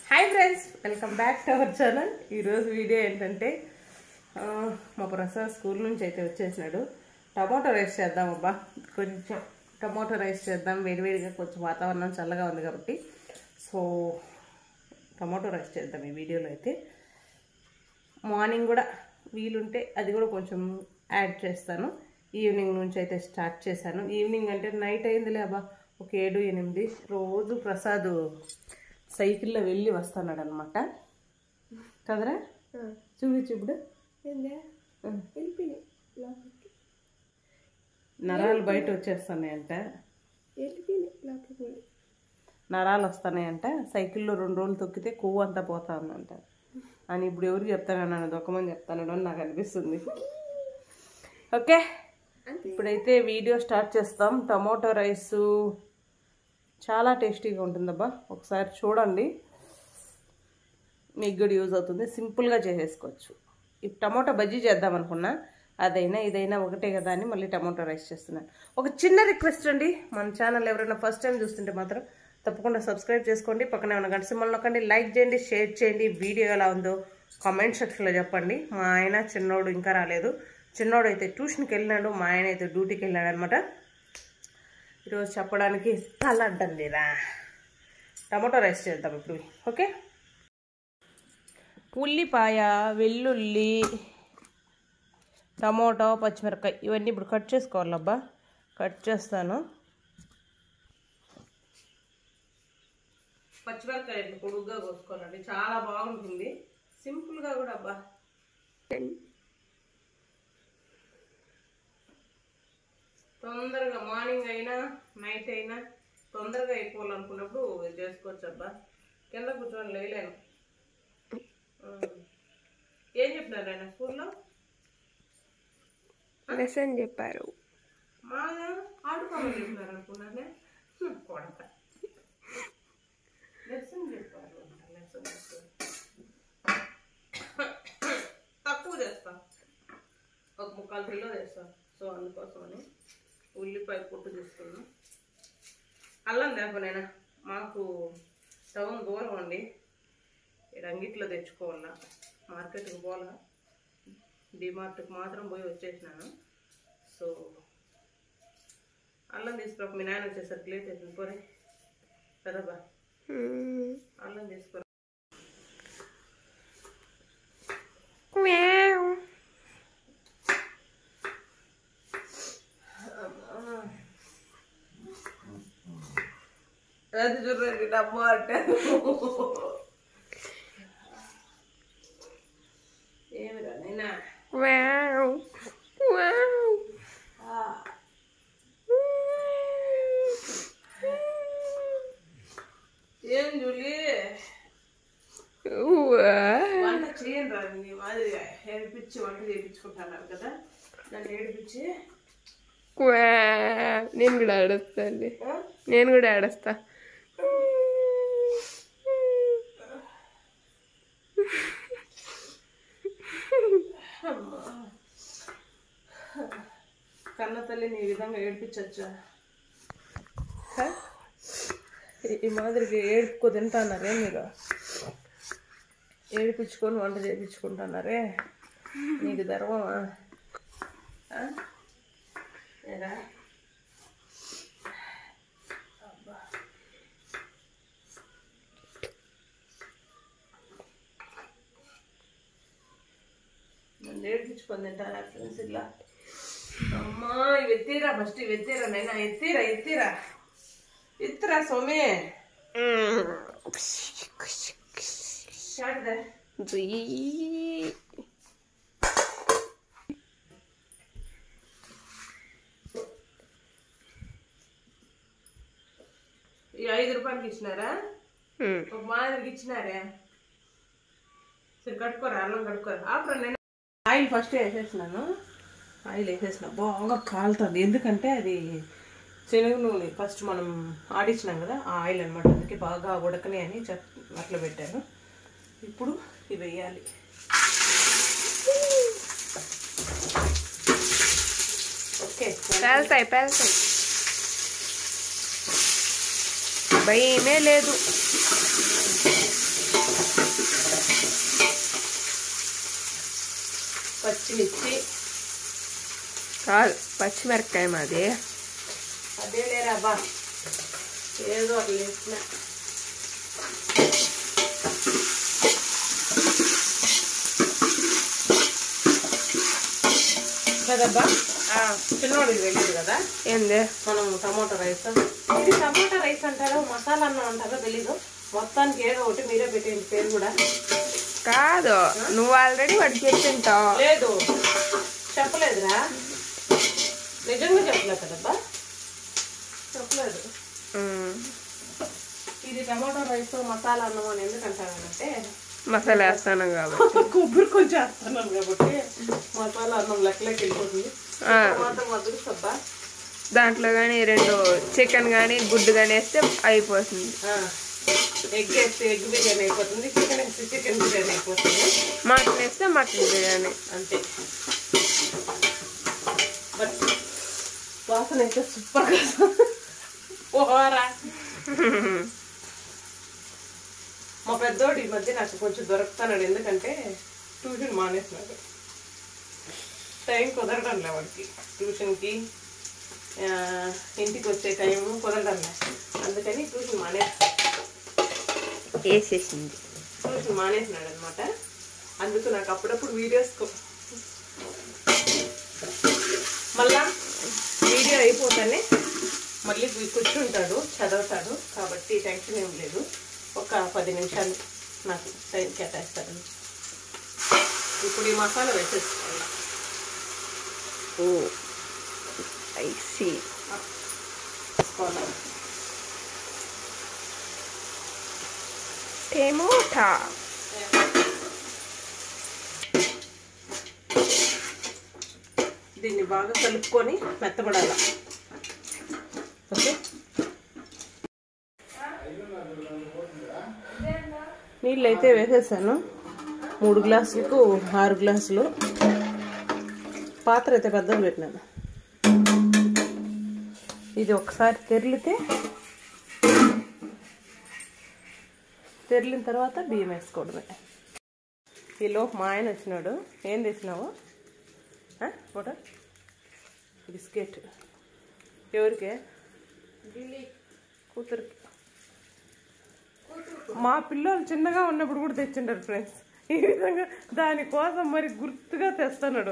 Hi friends welcome back to our channel ఈరోజు video ఏంటంటే ఆ, మా ప్రసాద్ స్కూల్ నుంచి అయితే వచ్చేసినాడు టమాటో రైస్ చేద్దాం అబ్బా కొంచెం టమాటో రైస్ చేద్దాం వేడివేడిగా కొంచెం వాతావరణం చల్లగా ఉంది కాబట్టి సో టమాటో రైస్ చేద్దాం ఈ వీడియోలో అయితే మార్నింగ్ కూడా వీలుంటే అది కూడా కొంచెం యాడ్ చేస్తాను ఈవినింగ్ నుంచి అయితే స్టార్ట్ చేశాను ఈవినింగ్ అంటే నైట్ అయిందిలే అబ్బా ఒక ఏడు ఎనిమిది రోజు ప్రసాద్ సైకిల్లో వెళ్ళి వస్తున్నాడు అనమాట కదరా చూపించు ఇప్పుడు ఆ. నరాలు బయట వచ్చేస్తున్నాయంట నరాలు వస్తున్నాయంట సైకిల్లో రెండు రోజులు తొక్కితే కొవ్వు అంతా పోతా ఉందంట అని ఇప్పుడు ఎవరికి చెప్తాను నన్ను దొక్కమని చెప్తాను అని నాకు అనిపిస్తుంది ఓకే ఇప్పుడైతే వీడియో స్టార్ట్ చేస్తాం టమోటో రైస్ చాలా టేస్టీగా ఉంటుందబ్బా ఒకసారి చూడండి మీకు కూడా యూజ్ అవుతుంది సింపుల్గా చేసేసుకోవచ్చు ఈ టమోటా బజ్జీ చేద్దాం అనుకున్నా అదైనా ఇదైనా ఒకటే కదా అని మళ్ళీ టమోటా రైస్ చేస్తున్నాను ఒక చిన్న రిక్వెస్ట్ అండి మన ఛానల్ ఎవరైనా ఫస్ట్ టైం చూస్తుంటే మాత్రం తప్పకుండా సబ్స్క్రైబ్ చేసుకోండి పక్కన ఏమైనా గంట సింబల్ నొక్కండి లైక్ చేయండి షేర్ చేయండి వీడియో ఎలా ఉందో కామెంట్ సెక్షన్లో చెప్పండి మా ఆయన చిన్నోడు ఇంకా రాలేదు చిన్నోడు అయితే ట్యూషన్కి వెళ్ళినాడు మా ఆయన అయితే డ్యూటీకి వెళ్ళాడు అనమాట ఈరోజు చెప్పడానికి తల అడ్డం లేదా టమాటో రైస్ చేద్దాం ఇప్పుడు ఓకే ఉల్లిపాయ వెల్లుల్లి టమోటో పచ్చిమిరపకాయ ఇవన్నీ ఇప్పుడు కట్ చేసుకోవాలబ్బా కట్ చేస్తాను పచ్చిమిరపకాయ ఇప్పుడు పొడుగ్గా కోసుకోవాలండి చాలా బాగుంటుంది సింపుల్గా కూడా అబ్బా తొందరగా మార్నింగ్ అయినా నైట్ అయినా తొందరగా అయిపోవాలనుకున్నప్పుడు ఇది చేసుకోవచ్చు అబ్బా కింద కూర్చొని లేలేను ఉమ్. ఏం చెప్పినారు ఆయన స్కూల్లో లెసన్ చెప్పారు మా ఆడుకోమని చెప్పినారు అనుకున్నానే హ్మ్, కొడక లెసన్ చెప్పారు లెసన్ చెప్పారు తక్కువ చేస్తా ఒక ముక్కాలు కిలో చేస్తా సో అందుకోసమని ఉల్లిపాయ పొట్టు తీసుకున్నాను అల్లం తేపనైనా మాకు టౌన్ దూరం అండి ఇక్కడ అంగిట్లో తెచ్చుకోవాలా మార్కెట్కి పోవాలా డిమార్ట్కి మాత్రం పోయి వచ్చేసినాను సో అల్లం తీసుకురా మీ నాయన వచ్చేసరికి లేట్ అవుతుంది పోరే కదబ్బా అల్లం తీసుకురా అది చూడండి డబ్బా అంటే ఏమిరా నైనా ఏం జూలి వంట చేయండి రా నీ మాదిరిగా ఏడిపించి వంట చేయించుకుంటున్నారు కదా నన్ను ఏడిపించి నేను కూడా ఆడేస్తాను ఆ? నేను కూడా ఆడేస్తా అమ్మా. కన్న తల్లిని ఈ విధంగా ఏడిపించచ్చా హ? ఈ- ఈ మాదిరిగా ఏడుపుకో తింటున్నారే మీరు ఏడిపించుకొని వంట చేయించుకుంటున్నారే నీకు ధర్మమా ఆ? ఏరా అబ్బా. నన్ను ఏడిపించుకొని తింటారా ఫ్రెండ్స్ ఇలా అమ్మా ఇవి ఎత్తిరా ఫస్ట్ ఇవి ఎత్తిరా నైనా ఎత్తిరా ఎత్తిరా ఎత్తిరా సోమే షాడ్దా ఈ ఐదు రూపాయలకి ఇచ్చినారా ఒక మాదిరికి ఇచ్చినారే సరే కట్టుకోరా అల్లం కట్టుకోరా ఆపరా నేను ఆయిల్ ఫస్ట్ వేసేసినాను ఆయిల్ వేసేసిన బాగా కాలుతుంది ఎందుకంటే అది శనగ నూనె ఫస్ట్ మనం ఆడించినాం కదా ఆ ఆయిల్ అనమాట అందుకే బాగా ఉడకని అని చెప్ అట్లా పెట్టాను ఇప్పుడు ఇవి వేయాలి ఓకే పేల్తాయి పేల్తాయి భయమే లేదు పచ్చిమిర్చి కాదు పచ్చిమిరపకాయ మాది అదే లేరా అబ్బా ఏదో అట్లా వేసిన కదబ్బా చిన్నవాడికి తెలియదు కదా ఏంది మనం టమాటా రైస్ ఇది టమాటా రైస్ అంటారో మసాలా అన్నం అంటారో తెలీదు మొత్తానికి ఏదో ఒకటి మీరే పెట్టేయండి పేరు కూడా కాదు నువ్వు ఆల్రెడీ వాడికి చెప్పింటావు లేదు చెప్పలేదురా నిజంగా చెప్పలేదు కదబ్బా చెప్పలేదు ఉమ్, ఇది టమాటో రైస్ మసాలా అన్నం అని ఎందుకు అంటారంటే మసాలా వేస్తాను కాబట్టి కొబ్బరి కొంచెం వేస్తున్నాను కాబట్టి మసాలా అన్నం లెక్కలోకి వెళ్ళిపోతుంది ఆ, మాత్రం మధురు సబ్బా దాంట్లో కానీ రెండు చికెన్ కానీ గుడ్డు కానీ వేస్తే అయిపోతుంది ఎగ్ వేస్తే ఎగ్ బిర్యానీ అయిపోతుంది చికెన్ వేస్తే చికెన్ బిర్యానీ అయిపోతుంది మటన్ వేస్తే మటన్ బిర్యానీ అంతే బట్ వాసన అయితే సూపర్గా ఓరా మా పెద్దోడు ఈ మధ్య నాకు కొంచెం దొరుకుతాడు ఎందుకంటే ట్యూషన్ మానేసినాడు టైం కుదరడం లే వాడికి ట్యూషన్కి ఆ, ఇంటికి వచ్చే టైం కుదరడం లే అందుకని ట్యూషన్ మానే వేసేసింది ట్యూషన్ మానేసినాడు అనమాట అందుకు నాకు అప్పుడప్పుడు వీడియోస్ మళ్ళా వీడియో అయిపోతానే మళ్ళీ కూ- కూర్చుంటాడు చదువుతాడు కాబట్టి టెన్షన్ ఏం లేదు ఒక పది నిమిషాలు నాకు టైం కేటాయిస్తాడు ఇప్పుడు ఈ మసాలా వేసేసుకోవాలి ఓ ఐ సీ వేసుకోవాలి. టమోటా దీన్ని బాగా కలుపుకొని మెత్తబడాలి ఓకే నీళ్ళు అయితే వేసేసాను మూడు గ్లాసులకు ఆరు గ్లాసులు పాత్ర అయితే పెద్దగా పెట్టినాను ఇది ఒకసారి తెరిలితే తెరిలిన తర్వాత బియ్యం వేసుకోవడమే ఈలోపు మా ఆయన వచ్చినాడు ఏం తెచ్చినావు ఫోటో బిస్కెట్ ఎవరికే కూతురికి మా పిల్లలు చిన్నగా ఉన్నప్పుడు కూడా తెచ్చిండారు ఫ్రెండ్స్ ఈ విధంగా దానికోసం మరి గుర్తుగా తెస్తున్నాడు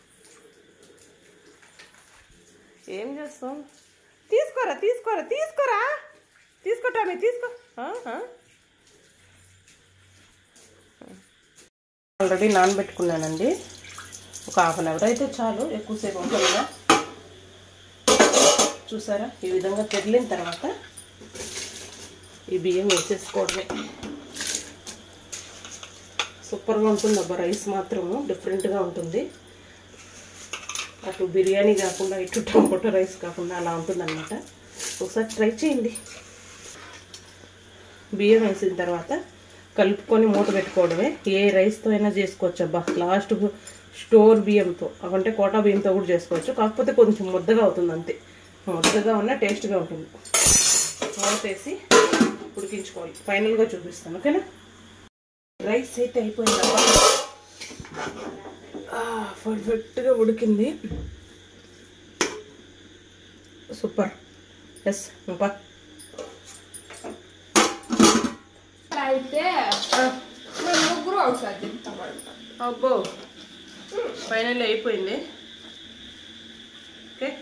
ఏం చేస్తాం తీసుకోరా తీసుకోరా తీసుకోరా తీసుకోటామే తీసుకో ఆల్రెడీ నానబెట్టుకున్నానండి ఒక హాఫ్ అన్ అవర్ అయితే చాలు ఎక్కువసేపు ఉంటుందా చూసారా ఈ విధంగా తెరిలిన తర్వాత ఈ బియ్యం వేసేసుకోవడమే సూపర్గా ఉంటుంది అబ్బా రైస్ మాత్రము డిఫరెంట్గా ఉంటుంది అటు బిర్యానీ కాకుండా ఇటు టమాటో రైస్ కాకుండా అలా ఉంటుందన్నమాట ఒకసారి ట్రై చేయండి బియ్యం వేసిన తర్వాత కలుపుకొని మూత పెట్టుకోవడమే ఏ రైస్తో అయినా చేసుకోవచ్చు అబ్బా లాస్ట్ స్టోర్ బియ్యంతో అంటే కోటా బియ్యంతో కూడా చేసుకోవచ్చు కాకపోతే కొంచెం ముద్దగా అవుతుంది అంతే ముద్దగా ఉన్న టేస్ట్గా ఉంటుంది మూత వేసి ఉడికించుకోవాలి ఫైనల్గా చూపిస్తాను ఓకేనా రైస్ అయితే అయిపోయింది అబ్బా పర్ఫెక్ట్గా ఉడికింది సూపర్ ఎస్ ఇంకా అయితే మేము ముగ్గురు ఒకసారి తింటాం అబ్బో ఫైనల్ అయిపోయింది ఓకే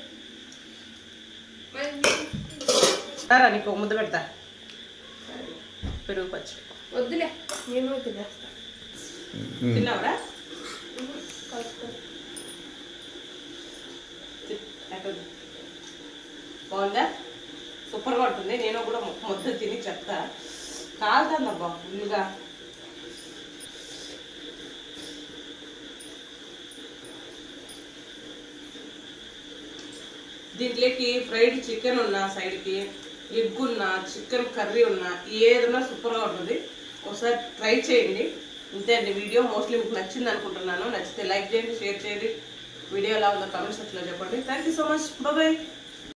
సరే నీకు ఒక ముద్ద పెడతా పెరుగు పచ్చడి వద్దులే నేను తినేస్తా తిన్నావరా తి- ఎట్టుంది? బాగుందా సూపర్గా ఉంటుంది నేను కూడా ము- ముద్ద తిని చెప్తా కాలుతుందబ్బా ఫుల్గా దీంట్లోకి ఫ్రైడ్ చికెన్ ఉన్నా సైడ్కి ఎగ్ ఉన్నా చికెన్ కర్రీ ఉన్నా ఏదైనా సూపర్గా ఉంటుంది ఒకసారి ట్రై చేయండి ఇంతే అండి వీడియో మోస్ట్లీ మీకు నచ్చింది అనుకుంటున్నాను నచ్చితే లైక్ చేయండి షేర్ చేయండి వీడియో ఎలా ఉందో కామెంట్ సెక్షన్లో చెప్పండి thank you so much bye